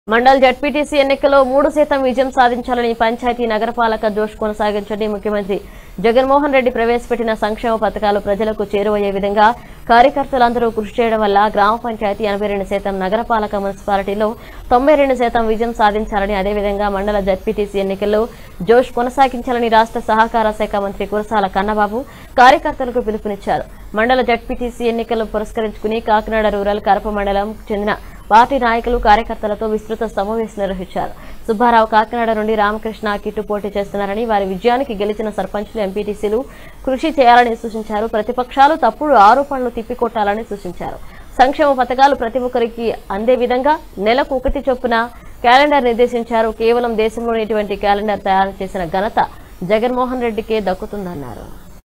mandal ZPTC ఎన్నికల్లో మూడు శాతం విజయం సాధించాలని పంచాయతీ నగరపాలక జోష్ కొనసాగించండి ముఖ్యమంత్రి జగన్మోహన్ రెడ్డి ప్రవేశపెట్టిన సంక్షేమ పథకాలు ప్రజలకు చేరువయ్యే విధంగా కార్యకర్తలందరూ కృషి చేయడం వల్ల గ్రామ పంచాయతీ ఎనభై రెండు శాతం నగరపాలక మున్సిపాలిటీలో తొంభై రెండు శాతం విజయం సాధించాలని అదేవిధంగా మండల జడ్పీటీసీ ఎన్నికల్లో జోష్ కొనసాగించాలని రాష్ట్ర సహకార శాఖ మంత్రి కురసాల కన్నబాబు కార్యకర్తలకు పిలుపునిచ్చారు మండల జడ్పీటీసీ ఎన్నికలను పురస్కరించుకుని కాకినాడ రూరల్ కరప మండలం చెందిన పార్టీ నాయకులు కార్యకర్తలతో విస్తృత సమావేశం నిర్వహించారు సుబ్బారావు కాకినాడ నుండి రామకృష్ణ కిట్టు పోటీ చేస్తున్నారని వారి విజయానికి గెలిచిన సర్పంచులు ఎంపీటీసీలు కృషి చేయాలని సూచించారు ప్రతిపక్షాలు తప్పుడు ఆరోపణలు తిప్పికొట్టాలని సూచించారు సంక్షేమ పథకాలు ప్రతి ఒక్కరికి అందే విధంగా నెలకు ఒకటి చొప్పున క్యాలెండర్ నిర్దేశించారు కేవలం దేశంలోని ఇటువంటి క్యాలెండర్ తయారు చేసిన ఘనత జగన్మోహన్ రెడ్డికే దక్కుతుందన్నారు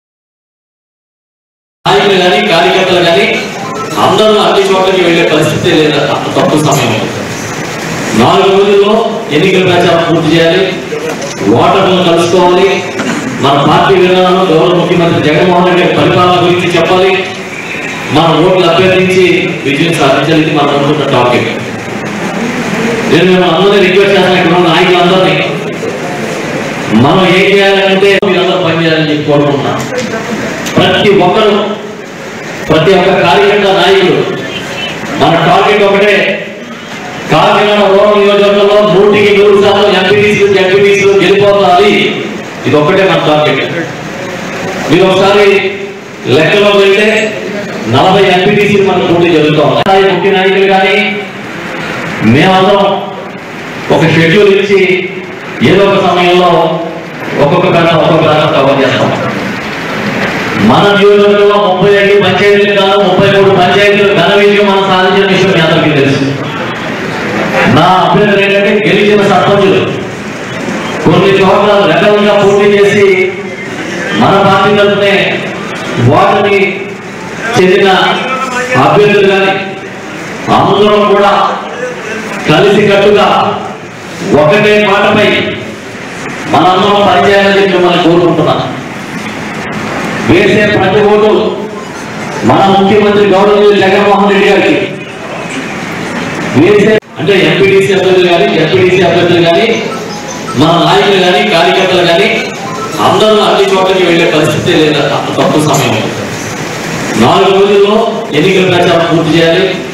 నాయకులు కానీ కార్యకర్తలు కానీ అందరూ అన్ని చోట్లకి వెళ్ళే పరిస్థితి లేదు అంత తక్కువ సమయంలో నాలుగు రోజుల్లో ఎన్నికల ప్రచారం పూర్తి చేయాలి ఓటర్లను కలుసుకోవాలి మన పార్టీ విధానం గౌరవ ముఖ్యమంత్రి జగన్మోహన్ రెడ్డి గారి పరిపాలన గురించి చెప్పాలి మన ఓట్లు అభ్యర్థించి విజయం సాధించాలి ఇది మనం అనుకున్న టాపిక్ నేను మేము అందరినీ రిక్వెస్ట్ చేస్తాను ఇక్కడ ఉన్న నాయకులందరినీ మనం ఏం చేయాలంటే మీరందరూ పనిచేయాలని చెప్పి కోరుకుంటున్నాం ప్రతి ఒక్కరు ప్రతి ఒక్క కార్యకర్త నాయకుడు మన టార్గెట్ ఒకటే కాకినాడ రూరల్ నియోజకవర్గంలో నూటికి నూరు శాతం ఎంపీటీసీలు ఎంపీటీసీలు గెలిపోతాలి ఇది ఒక్కటే మన టార్గెట్ మీరు ఒకసారి లెక్కలో వెళ్తే నలభై ఎంపీటీసీలు మన పోటీ జరుగుతూ ఉన్నాయి ముఖ్య నాయకులు కానీ మేమందరం ఒక షెడ్యూల్ ఇచ్చి ఏదో ఒక సమయంలో ఒక్కొక్క గంట ఒక్కొక్క గంట కవర్ చేస్తాం మన నియోజకవర్గంలో ముప్పై ఐదు పంచాయతీలు కాదు ముప్పై మూడు పంచాయతీలు ఘన విజయం మనం సాధించిన విషయం మీ అందరికీ తెలుసు నా అభ్యర్థులు ఏంటంటే గెలిచిన సర్పంచులు కొన్ని చోట్ల రెబల్గా పోటీ చేసి మన పార్టీ తరఫునే వాటిని చెందిన అభ్యర్థులు కానీ అందరం కూడా కలిసి కట్టుగా ఒకటే మాటపై మనందరం పనిచేయాలని చెప్పి మిమ్మల్ని కోరుకుంటున్నాను వేసే ప్రతి ఓటు మన ముఖ్యమంత్రి గౌరవనీయులు జగన్మోహన్ రెడ్డి గారికి వేసే అంటే ఎంపీటీసీ అభ్యర్థులు కానీ ఎంపీటీసీ అభ్యర్థులు కానీ మన నాయకులు కానీ కార్యకర్తలు కానీ అందరూ అన్ని చోట్లకి వెళ్ళే పరిస్థితి లేదు అంత తక్కువ సమయంలో నాలుగు రోజుల్లో ఎన్నికల ప్రచారం పూర్తి చేయాలి